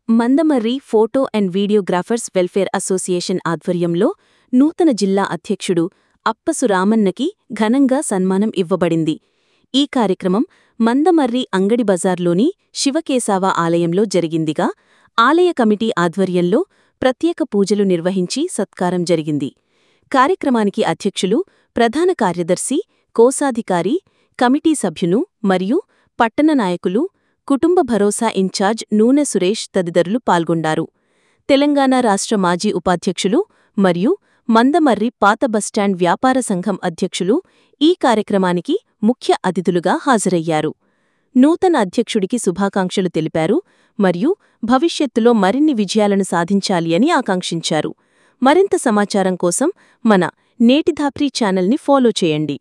Mandamarri photo and videographers welfare association ఆధ్వర్యంలో నూతన జిల్లా అధ్యక్షుడు అప్పసు రామన్నకి ఘనంగా సన్మానం ఇవ్వబడింది ఈ కార్యక్రమం మందమర్రి అంగడి బజార్లోని శివకేశవ ఆలయంలో జరిగిందిగా ఆలయ కమిటీ ఆధ్వర్యంలో ప్రత్యేక పూజలు నిర్వహించి సత్కారం జరిగింది కార్యక్రమానికి అధ్యక్షులు ప్రధాన కార్యదర్శి కోశాధికారి కమిటీ సభ్యులు మరియు పట్టణ నాయకులు కుటుంబ భరోసా ఇన్ఛార్జ్ నూనె సురేష్ తదితరులు పాల్గొండారు తెలంగాణ రాష్ట్ర మాజీ ఉపాధ్యక్షులు మరియు మందమర్రి పాత బస్టాండ్ వ్యాపార సంఘం అధ్యక్షులు ఈ కార్యక్రమానికి ముఖ్య అతిథులుగా హాజరయ్యారు నూతన అధ్యక్షుడికి శుభాకాంక్షలు తెలిపారు మరియు భవిష్యత్తులో మరిన్ని విజయాలను సాధించాలి అని ఆకాంక్షించారు మరింత సమాచారం కోసం మన నేటిధాప్రీ ఛానల్ని ఫాలో చేయండి